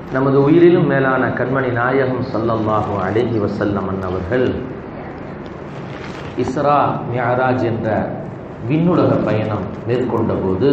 நமது உயிரிலும் மேலான கண்மணி நாயகம் ஸல்லல்லாஹு அலைஹி வஸல்லம் அவர்கள் இஸ்ரா மியராஜ் என்ற விண்ணுலக பயணம் மேற்கொண்ட போது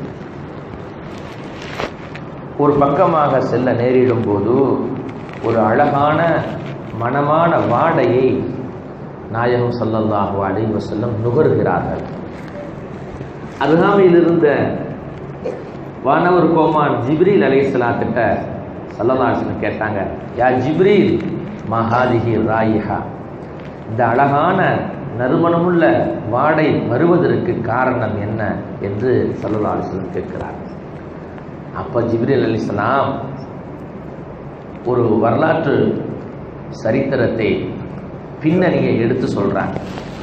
ஒரு பக்கமாக செல்ல நேரிடும் போது ஒரு அழகான மனமான வாடையை நாயகம் ஸல்லல்லாஹு அலைஹி வஸல்லம் நுகர்கிறார்கள் அருகாமையில் இருந்த வானவர் கோமான் ஜிப்ரீல் அலைஹிஸ்ஸலாத்திட்ட சல்லல்லாஹு கேட்டாங்க யா ஜிப்ரீல் மஹாதிஹி ராயிஹா இந்த அழகான நறுமணமுள்ள வாடை வருவதற்கு காரணம் என்ன என்று சல்லல்லாஹு அலைஹி வஸல்லம் கேட்கிறார் அப்போ ஜிப்ரீல் அலிஸ்லாம் ஒரு வரலாற்று சரித்திரத்தை பின்னணியை எடுத்து சொல்றாங்க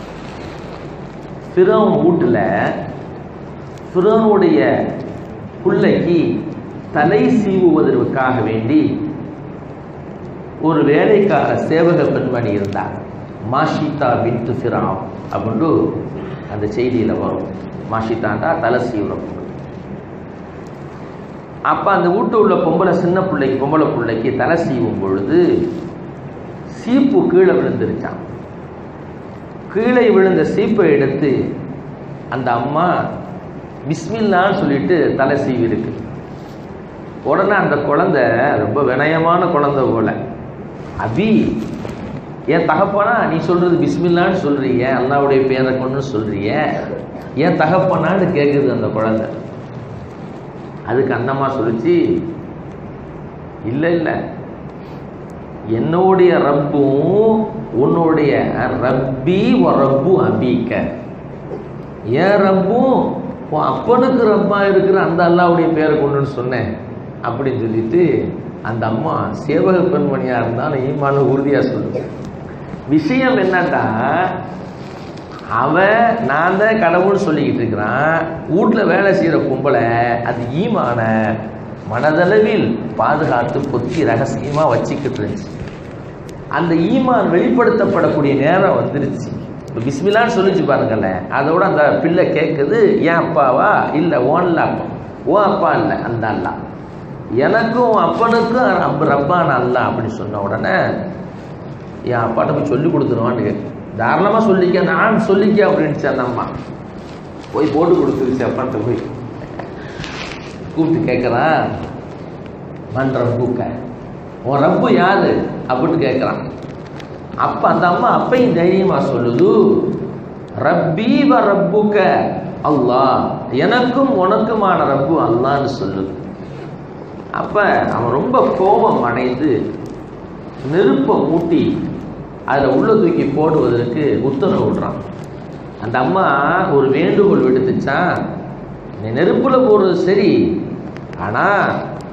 ஃபிரோன் வீட்டில் ஃபிரோனுடைய பிள்ளைக்கு தலை சீவுவதற்காக வேண்டி ஒரு வேலைக்கார சேவக பெண்மணி இருந்தார் மாஷிதா பின்து ஃபிராம் அப்படின்னு அந்த செய்தியில் வரும் மாஷிதாண்டா தலை சீவுற அப்போ அந்த வீட்டு உள்ள பொம்பளை சின்ன பிள்ளைக்கு பொம்பளை பிள்ளைக்கு தலை சீவும் பொழுது சீப்பு கீழே விழுந்துருச்சான் கீழே விழுந்த சீப்பை எடுத்து அந்த அம்மா பிஸ்மில்லான்னு சொல்லிட்டு தலை சீவி இருக்கு உடனே அந்த குழந்தை ரொம்ப வினயமான குழந்தை போல அபி என் தகப்பனா நீ சொல்றது பிஸ்மில்லான்னு சொல்றிய அல்லாவுடைய பேரை கொண்டு சொல்றிய என் தகப்பனான்னு கேட்குது அந்த குழந்தை அதுக்கு அந்தம்மா சொல்லிச்சு இல்லை இல்லை என்னுடைய ரப்பும் உன்னுடைய ரப்பி ஒரு ரப்பு அபிக்க என் ரப்பும் உன் அப்பனுக்கு ரப்பா இருக்கிற அந்த அல்லாவுடைய பேரை கொண்டுன்னு சொன்னேன் அப்படின்னு சொல்லிட்டு அந்த அம்மா சேவக பெண்மணியாக இருந்தாலும் ஈமான உறுதியாக சொல்லுது விஷயம் என்னன்னா அவன் நான் தான் கடவுள்னு சொல்லிக்கிட்டு இருக்கிறான் வீட்டில் வேலை செய்கிற கும்பலை அது ஈமான மனதளவில் பாதுகாத்து பொத்தி ரகசியமாக வச்சுக்கிட்டு இருந்துச்சு அந்த ஈமான் வெளிப்படுத்தப்படக்கூடிய நேரம் வந்துருச்சு இப்போ பிஸ்மிலான்னு சொல்லிச்சு பாருங்களேன் அதோட அந்த பிள்ளை கேட்குது ஏன் அப்பாவா இல்லை ஓன்ல அப்பா ஓ அப்பா இல்லை அந்த அல்லா எனக்கும் அப்பனுக்கும் ரப்ப ரப்பான அல்லா அப்படின்னு சொன்ன உடனே என் அப்பாட்ட போய் சொல்லி கொடுத்துருவான்னு கேட்கு தாராளமாக சொல்லிக்க நான் சொல்லிக்க அப்படின்ச்சு அந்த அம்மா போய் போட்டு கொடுத்துருச்சு அப்பாட்ட போய் கூப்பிட்டு கேட்குறான் மண் ரப்புக்க உன் ரப்பு யாரு அப்படின்னு கேட்குறான் அப்போ அந்த அம்மா அப்பையும் தைரியமாக சொல்லுது ரப்பி வ ரப்புக்க அல்லாஹ் எனக்கும் உனக்குமான ரப்பு அல்லான்னு சொல்லுது அப்போ அவன் ரொம்ப கோபம் அடைந்து நெருப்பை மூட்டி அதில் உள்ள தூக்கி போடுவதற்கு உத்தரவு விடுறான் அந்த அம்மா ஒரு வேண்டுகோள் விடுத்துச்சான் நீ நெருப்பில் போடுறது சரி ஆனால்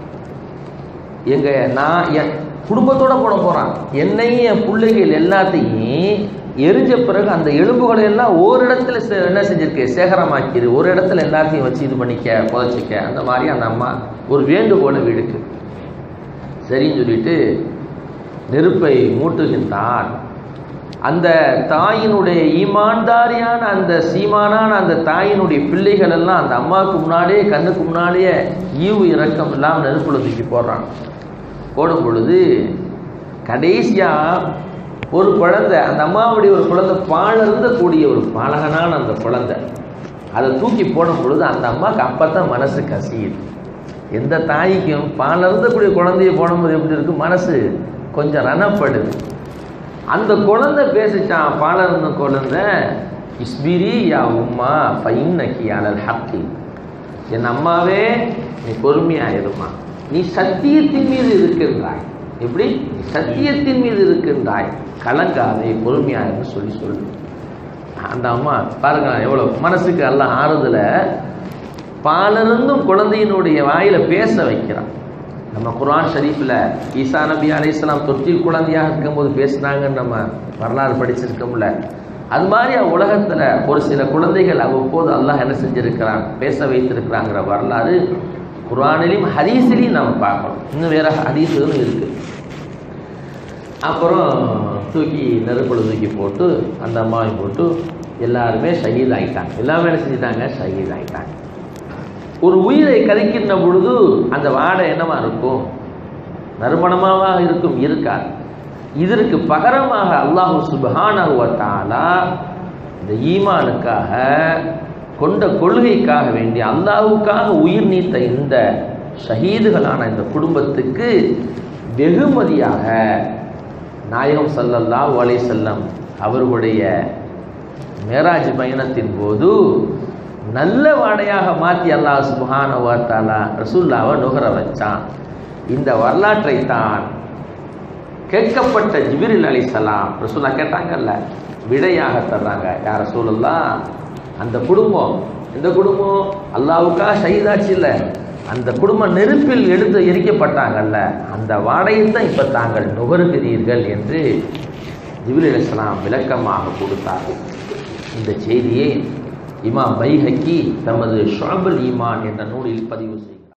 எங்கள் நான் என் குடும்பத்தோட போட போகிறான் என்னையும் என் பிள்ளைகள் எல்லாத்தையும் எரிஞ்ச பிறகு அந்த எலும்புகளை எல்லாம் ஒரு இடத்துல என்ன செஞ்சிருக்கு சேகரமாக்கிடு ஒரு இடத்துல எல்லாத்தையும் வச்சு இது பண்ணிக்க புதைச்சிக்க அந்த மாதிரி அந்த அம்மா ஒரு வேண்டுகோளை விடுக்கு சரின்னு சொல்லிட்டு நெருப்பை மூட்டுகின்றான் அந்த தாயினுடைய ஈமான்தாரியான அந்த சீமானான அந்த தாயினுடைய பிள்ளைகள் எல்லாம் அந்த அம்மாவுக்கு முன்னாடியே கண்ணுக்கு முன்னாடியே ஈவு இறக்கம் இல்லாமல் நெருப்புல தூக்கி போடுறான் போடும் பொழுது கடைசியாக ஒரு குழந்தை அந்த அம்மாவுடைய ஒரு குழந்தை பால் இருந்தக்கூடிய ஒரு பாலகனான அந்த குழந்தை அதை தூக்கி போடும் பொழுது அந்த அம்மாவுக்கு அப்போ தான் மனசு கசியுது எந்த தாய்க்கும் பால் இருந்தக்கூடிய குழந்தைய போடும்போது எப்படி இருக்கு மனசு கொஞ்சம் ரணப்படுது அந்த குழந்தை பேசிச்சான் பால் இருந்த குழந்தை இஸ்பிரி யா உம்மா ஃபைன்னக்கி அலல் ஹக்கி என் அம்மாவே நீ பொறுமையாயிருமா நீ சத்தியத்தின் மீது இருக்கின்றாய் எப்படி நீ சத்தியத்தின் மீது இருக்கின்றாய் கலங்காதே பொறுமையாயிருன்னு சொல்லி சொல்லு அந்த அம்மா பாருங்க எவ்வளோ மனசுக்கு எல்லாம் ஆறுதலை பாலிருந்தும் குழந்தையினுடைய வாயில பேச வைக்கிறான் நம்ம குரான் ஷரீஃபில் ஈசா நபி அலி இஸ்லாம் தொட்டில் குழந்தையாக இருக்கும்போது பேசினாங்கன்னு நம்ம வரலாறு படிச்சிருக்கோம்ல அது மாதிரி உலகத்தில் ஒரு சில குழந்தைகள் அவ்வப்போது அல்லாஹ் என்ன செஞ்சிருக்கிறான் பேச வைத்திருக்கிறாங்கிற வரலாறு குரானிலையும் ஹதீஸ்லையும் நம்ம பார்க்கணும் இன்னும் வேற ஹதீஸுகளும் இருக்குது அப்புறம் தூக்கி நெருப்புல தூக்கி போட்டு அந்த அம்மாவை போட்டு எல்லாருமே ஷஹீத் ஆகிட்டாங்க எல்லாமே என்ன செஞ்சிட்டாங்க ஷஹீத் ஆகிட்டாங்க ஒரு உயிரை கதைக்கின்ற பொழுது அந்த வாடை என்னவா இருக்கும் நறுமணமாக இருக்கும் இருக்காது இதற்கு பகரமாக அல்லாஹு சுபஹானஹு வ தஆலா இந்த ஈமானுக்காக கொண்ட கொள்கைக்காக வேண்டி அல்லாஹ்வுக்காக உயிர் நீத்த இந்த ஷஹீதுகளான இந்த குடும்பத்துக்கு வெகுமதியாக நாயகம் ஸல்லல்லாஹு அலைஹி வஸல்லம் அவர்களுடைய மேராஜ் பயணத்தின் போது நல்ல வாடையாக மாற்றி அல்லாஹ் சுப்ஹானஹு வ தஆலா ரசூல்லாவை நுகர வச்சான் இந்த வரலாற்றை தான் கேட்கப்பட்ட ஜிபிரில் அலிசலாம் ரசூல்லா கேட்டாங்கல்ல விடையாக தர்றாங்க யார் ரசூலுல்லா அந்த குடும்பம் இந்த குடும்பம் அல்லாவுக்காக ஷஹீதாச்சு இல்லை அந்த குடும்பம் நெருப்பில் எடுத்து எரிக்கப்பட்டாங்கல்ல அந்த வாடையை தான் இப்போ தாங்கள் நுகருகிறீர்கள் என்று ஜிபிரில் அலிஸ்லாம் விளக்கமாக கொடுத்தார்கள் இந்த செய்தியை இமாம் பைஹக்கி தமது ஷாபுல் ஈமான் என்ற நூலில் பதிவு செய்கிறார்